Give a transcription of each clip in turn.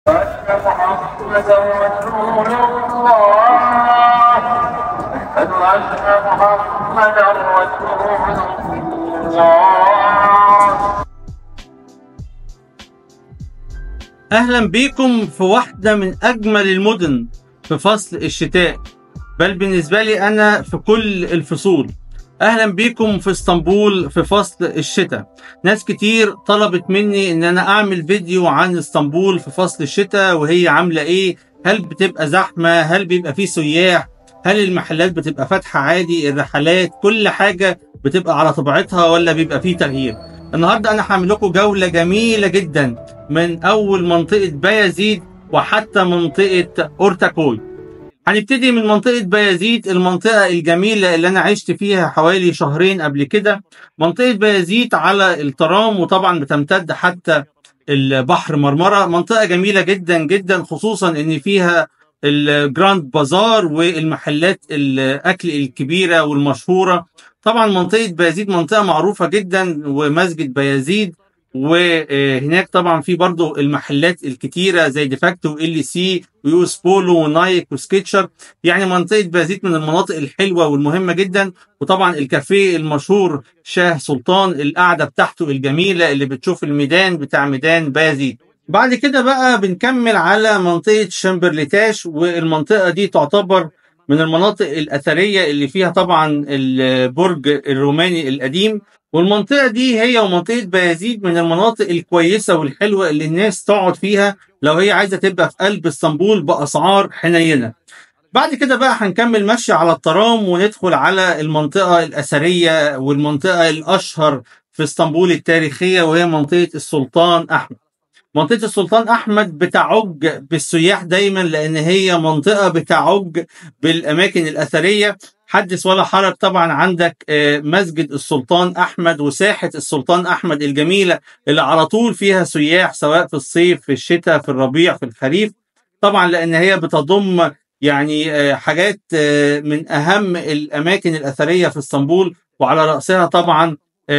أن محمدا رسول الله أشهد أن محمدا رسول الله أهلا بيكم في واحدة من أجمل المدن في فصل الشتاء بل بالنسبة لي أنا في كل الفصول أهلا بيكم في اسطنبول في فصل الشتاء ناس كتير طلبت مني إن أنا أعمل فيديو عن اسطنبول في فصل الشتاء وهي عاملة إيه هل بتبقى زحمة هل بيبقى فيه سياح هل المحلات بتبقى فاتحة عادي الرحلات كل حاجة بتبقى على طبيعتها ولا بيبقى فيه تغيير النهاردة أنا هعمل لكم جولة جميلة جدا من أول منطقة بايزيد وحتى منطقة أورتاكوي هنبتدي من منطقة بايزيد المنطقة الجميلة اللي أنا عشت فيها حوالي شهرين قبل كده منطقة بايزيد على الترام وطبعا بتمتد حتى البحر مرمرة منطقة جميلة جدا جدا خصوصا إن فيها الجراند بازار والمحلات الأكل الكبيرة والمشهورة طبعا منطقة بايزيد منطقة معروفة جدا ومسجد بايزيد وهناك طبعا في برضو المحلات الكتيرة زي ديفاكتو ال سي ويوس بولو ونايك وسكيتشر يعني منطقة بايزيد من المناطق الحلوة والمهمة جدا وطبعا الكافيه المشهور شاه سلطان القعدة بتاعته الجميلة اللي بتشوف الميدان بتاع ميدان بايزيد بعد كده بقى بنكمل على منطقة شمبرليتاش والمنطقة دي تعتبر من المناطق الأثرية اللي فيها طبعا البرج الروماني القديم والمنطقة دي هي ومنطقة بايزيد من المناطق الكويسة والحلوة اللي الناس تقعد فيها لو هي عايزة تبقى في قلب اسطنبول بأسعار حنينة بعد كده بقى هنكمل مشي على الترام وندخل على المنطقة الأثرية والمنطقة الأشهر في اسطنبول التاريخية وهي منطقة السلطان أحمد منطقة السلطان أحمد بتعج بالسياح دايما لأن هي منطقة بتعج بالأماكن الأثرية حدث ولا حرج طبعا عندك مسجد السلطان أحمد وساحة السلطان أحمد الجميلة اللي على طول فيها سياح سواء في الصيف في الشتاء في الربيع في الخريف طبعا لأن هي بتضم يعني حاجات من أهم الأماكن الأثرية في اسطنبول وعلى رأسها طبعا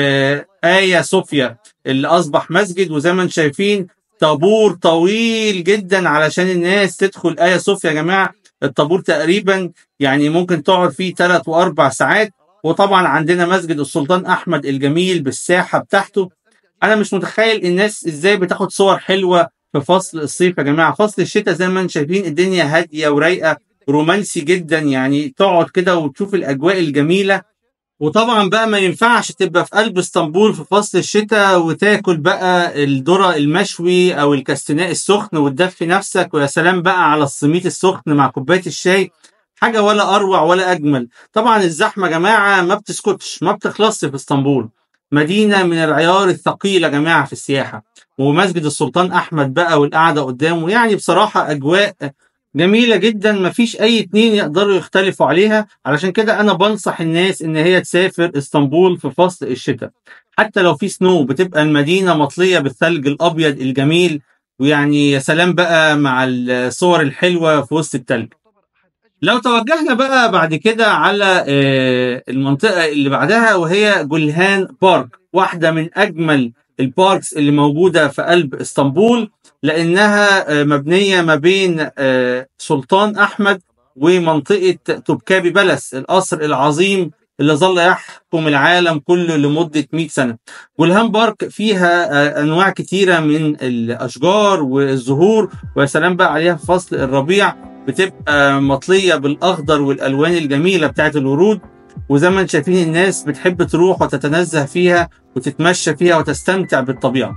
آيا صوفيا اللي أصبح مسجد وزي ما انتم شايفين طابور طويل جدا علشان الناس تدخل آيا صوفيا يا جماعة الطابور تقريبا يعني ممكن تقعد فيه ثلاث وأربع ساعات وطبعا عندنا مسجد السلطان أحمد الجميل بالساحة بتاعته أنا مش متخيل الناس إزاي بتاخد صور حلوة في فصل الصيف يا جماعة فصل الشتاء زي ما انتم شايفين الدنيا هادية ورايقة رومانسي جدا يعني تقعد كده وتشوف الأجواء الجميلة وطبعا بقى ما ينفعش تبقى في قلب اسطنبول في فصل الشتاء وتاكل بقى الذره المشوي او الكاستناء السخن وتدفي نفسك ويا سلام بقى على السميت السخن مع كوبايه الشاي حاجه ولا اروع ولا اجمل طبعا الزحمه يا جماعه ما بتسكتش ما بتخلصش في اسطنبول مدينه من العيار الثقيل يا جماعه في السياحه ومسجد السلطان احمد بقى والقعده قدامه يعني بصراحه اجواء جميلة جدا مفيش أي اتنين يقدروا يختلفوا عليها علشان كده أنا بنصح الناس إن هي تسافر اسطنبول في فصل الشتاء حتى لو في سنو بتبقى المدينة مطلية بالثلج الأبيض الجميل ويعني يا سلام بقى مع الصور الحلوة في وسط التلج لو توجهنا بقى بعد كده على المنطقة اللي بعدها وهي جولهان بارك واحدة من أجمل الباركس اللي موجودة في قلب اسطنبول لأنها مبنية ما بين سلطان أحمد ومنطقة توبكابي بلس القصر العظيم اللي ظل يحكم العالم كله لمدة 100 سنة والهام بارك فيها أنواع كتيرة من الأشجار والزهور ويا سلام بقى عليها في فصل الربيع بتبقى مطلية بالأخضر والألوان الجميلة بتاعت الورود وزي ما انتم شايفين الناس بتحب تروح وتتنزه فيها وتتمشى فيها وتستمتع بالطبيعة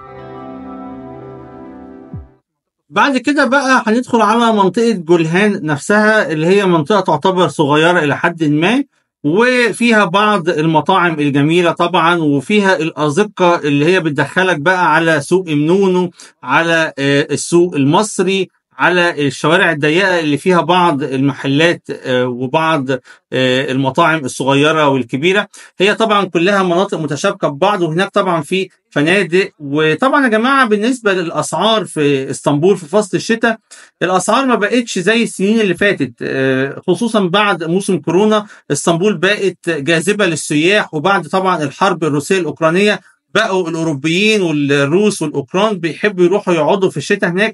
بعد كده بقى هندخل على منطقة جولهان نفسها اللي هي منطقة تعتبر صغيرة إلى حد ما وفيها بعض المطاعم الجميلة طبعا وفيها الأزقة اللي هي بتدخلك بقى على سوق منونو على السوق المصري على الشوارع الضيقه اللي فيها بعض المحلات وبعض المطاعم الصغيره والكبيره هي طبعا كلها مناطق متشابكه ببعض وهناك طبعا في فنادق وطبعا يا جماعه بالنسبه للاسعار في اسطنبول في فصل الشتاء الاسعار ما بقتش زي السنين اللي فاتت خصوصا بعد موسم كورونا اسطنبول بقت جاذبه للسياح وبعد طبعا الحرب الروسيه الاوكرانيه بقوا الاوروبيين والروس والاوكران بيحبوا يروحوا يقعدوا في الشتاء هناك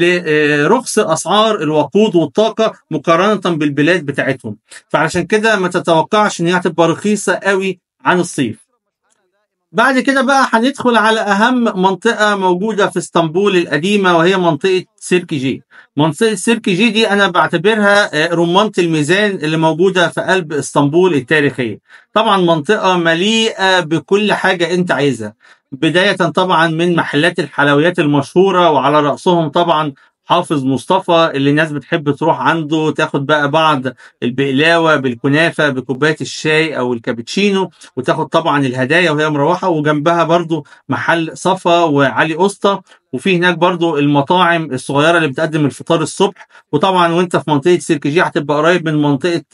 لرخص اسعار الوقود والطاقه مقارنه بالبلاد بتاعتهم فعشان كده ما تتوقعش ان هي هتبقى رخيصه قوي عن الصيف بعد كده بقى هندخل على اهم منطقه موجوده في اسطنبول القديمه وهي منطقه سيركي منطقه سيركي دي انا بعتبرها رمانه الميزان اللي موجوده في قلب اسطنبول التاريخيه طبعا منطقه مليئه بكل حاجه انت عايزها بدايه طبعا من محلات الحلويات المشهوره وعلى راسهم طبعا حافظ مصطفى اللي الناس بتحب تروح عنده تاخد بقى بعض البقلاوه بالكنافه بكوبايه الشاي او الكابتشينو وتاخد طبعا الهدايا وهي مروحه وجنبها برضو محل صفا وعلي قسطى وفي هناك برضو المطاعم الصغيره اللي بتقدم الفطار الصبح وطبعا وانت في منطقه سيركجي هتبقى قريب من منطقه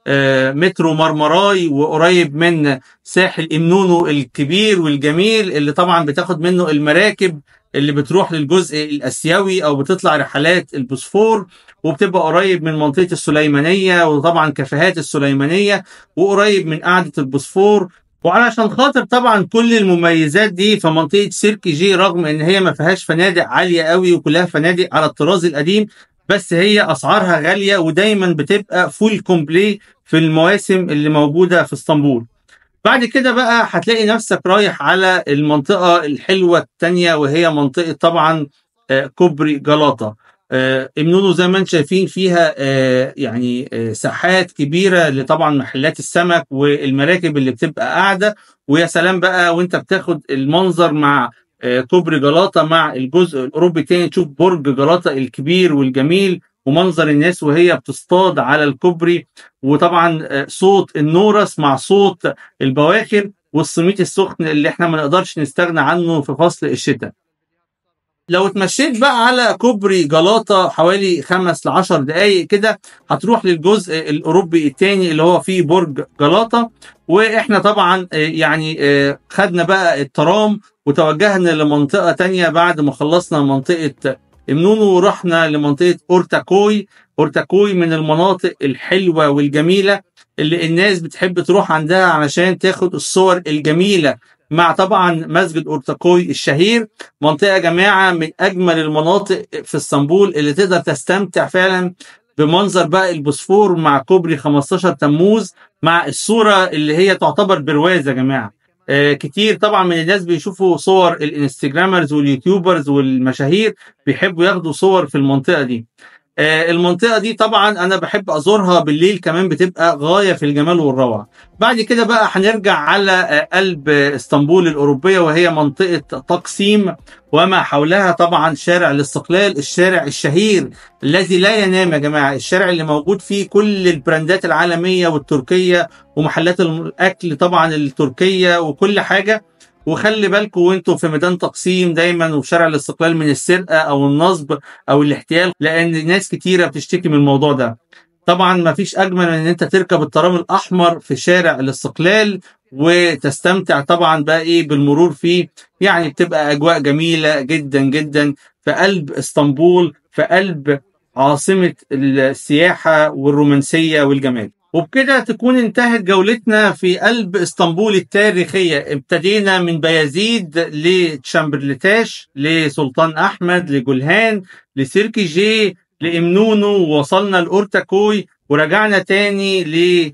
مترو مرمراي وقريب من ساحل امنونو الكبير والجميل اللي طبعا بتاخد منه المراكب اللي بتروح للجزء الاسيوي او بتطلع رحلات البوسفور وبتبقى قريب من منطقه السليمانيه وطبعا كافيهات السليمانيه وقريب من قاعده البوسفور وعلشان خاطر طبعا كل المميزات دي فمنطقه سيركي جي رغم ان هي ما فيهاش فنادق عاليه قوي وكلها فنادق على الطراز القديم بس هي اسعارها غاليه ودايما بتبقى فول كومبلي في المواسم اللي موجوده في اسطنبول بعد كده بقى هتلاقي نفسك رايح على المنطقة الحلوة التانية وهي منطقة طبعا كوبري جلاطة امنونو زي ما انتم شايفين فيها يعني ساحات كبيرة لطبعا محلات السمك والمراكب اللي بتبقى قاعدة ويا سلام بقى وانت بتاخد المنظر مع كوبري جلاطة مع الجزء الأوروبي تاني تشوف برج جلاطة الكبير والجميل ومنظر الناس وهي بتصطاد على الكوبري وطبعا صوت النورس مع صوت البواخر والسميت السخن اللي احنا ما نقدرش نستغنى عنه في فصل الشتاء لو اتمشيت بقى على كوبري جلاطة حوالي خمس لعشر دقايق كده هتروح للجزء الأوروبي التاني اللي هو فيه برج جلاطة وإحنا طبعا يعني خدنا بقى الترام وتوجهنا لمنطقة تانية بعد ما خلصنا منطقة منونو ورحنا لمنطقة أورتاكوي أورتاكوي من المناطق الحلوة والجميلة اللي الناس بتحب تروح عندها علشان تاخد الصور الجميلة مع طبعا مسجد أورتاكوي الشهير منطقة يا جماعة من أجمل المناطق في اسطنبول اللي تقدر تستمتع فعلا بمنظر بقى البوسفور مع كوبري 15 تموز مع الصورة اللي هي تعتبر برواز يا جماعة آه كتير طبعا من الناس بيشوفوا صور الانستجرامرز واليوتيوبرز والمشاهير بيحبوا ياخدوا صور في المنطقه دي آه المنطقه دي طبعا انا بحب ازورها بالليل كمان بتبقى غايه في الجمال والروعه بعد كده بقى هنرجع على آه قلب اسطنبول الاوروبيه وهي منطقه تقسيم وما حولها طبعا شارع الاستقلال الشارع الشهير الذي لا ينام يا جماعه الشارع اللي موجود فيه كل البراندات العالميه والتركيه ومحلات الاكل طبعا التركيه وكل حاجه وخلي بالكم وانتوا في ميدان تقسيم دايما وفي شارع الاستقلال من السرقه او النصب او الاحتيال لان ناس كتيره بتشتكي من الموضوع ده طبعا ما فيش اجمل من ان انت تركب الترام الاحمر في شارع الاستقلال وتستمتع طبعا بقى ايه بالمرور فيه يعني بتبقى اجواء جميله جدا جدا في قلب اسطنبول في قلب عاصمه السياحه والرومانسيه والجمال وبكده تكون انتهت جولتنا في قلب اسطنبول التاريخية ابتدينا من بيازيد لتشامبرلتاش لسلطان أحمد لجولهان لسيركي جي لإمنونو ووصلنا لأورتاكوي ورجعنا تاني ل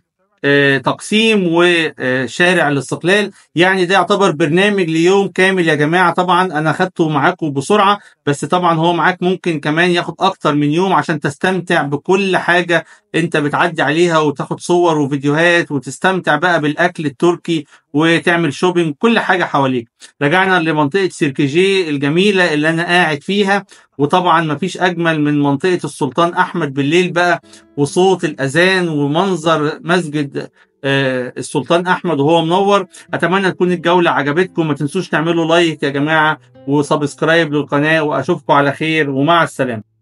تقسيم وشارع الاستقلال يعني ده يعتبر برنامج ليوم كامل يا جماعة طبعا أنا خدته معاكم بسرعة بس طبعا هو معاك ممكن كمان ياخد أكتر من يوم عشان تستمتع بكل حاجة أنت بتعدي عليها وتاخد صور وفيديوهات وتستمتع بقى بالأكل التركي وتعمل شوبينج كل حاجة حواليك رجعنا لمنطقة سيركجي الجميلة اللي أنا قاعد فيها وطبعا مفيش أجمل من منطقة السلطان أحمد بالليل بقى وصوت الأذان ومنظر مسجد السلطان أحمد وهو منور أتمنى تكون الجولة عجبتكم ما تنسوش تعملوا لايك يا جماعة وسبسكرايب للقناة وأشوفكم على خير ومع السلامة